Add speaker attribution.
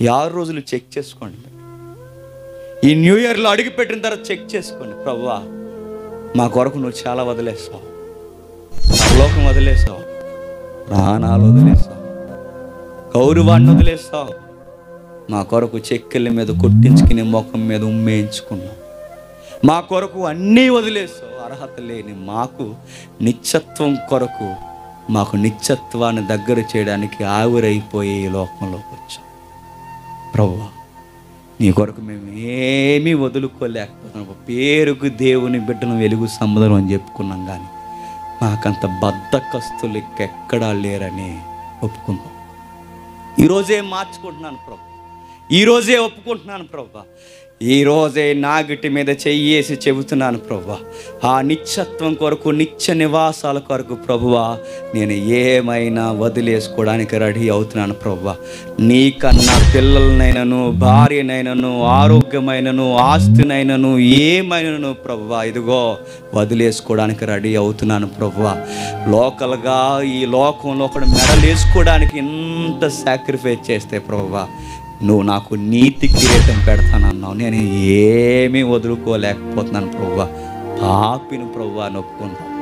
Speaker 1: ఈ ఆరు రోజులు చెక్ చేసుకోండి ఈ న్యూ ఇయర్లో అడుగుపెట్టిన తర్వాత చెక్ చేసుకోండి ప్రభువా మా కొరకు నువ్వు చాలా వదిలేస్తావు పరలోకం వదిలేస్తావు ప్రాణాలు వదిలేస్తావు గౌరవాన్ని వదిలేస్తావు మా కొరకు చెక్కెళ్ళ మీద కొట్టించుకుని ముఖం మీద ఉమ్మేయించుకున్నావు మా కొరకు అన్నీ వదిలేస్తావు అర్హత లేని మాకు నిత్యత్వం కొరకు మాకు నిత్యత్వాన్ని దగ్గర చేయడానికి ఆవిరైపోయే ఈ లోకంలోకి వచ్చాం ప్రభువా నీ కొరకు మేము ఏమీ వదులుకోలేకపోతున్నాం పేరుకు దేవుని బిడ్డను వెలుగు సముద్రం అని చెప్పుకున్నాం కానీ మాకంత బద్దకస్తులు ఎక్కడా లేరని ఒప్పుకుందాం ఈరోజే మార్చుకుంటున్నాను ప్రభు ఈరోజే ఒప్పుకుంటున్నాను ప్రభు ఈరోజే నాగిటి మీద చెయ్యేసి చెబుతున్నాను ప్రభు ఆ నిత్యత్వం కొరకు నిత్య నివాసాల కొరకు ప్రభువా నేను ఏమైనా వదిలేసుకోవడానికి రెడీ అవుతున్నాను ప్రభు నీకన్నా పిల్లలనైనను భార్యనైనను ఆరోగ్యమైనను ఆస్తినైనను ఏమైనను ప్రభువా ఇదిగో వదిలేసుకోవడానికి రెడీ అవుతున్నాను ప్రభువా లోకల్గా ఈ లోకంలో ఒకడు మెడలేసుకోవడానికి ఇంత సాక్రిఫైస్ చేస్తే ప్రభువా నువ్వు నాకు నీతి కిరీటం పెడతానన్నావు నేను ఏమీ వదులుకోలేకపోతున్నాను ప్రభువా పాపిని ప్రభువా నొప్పుకుంటాను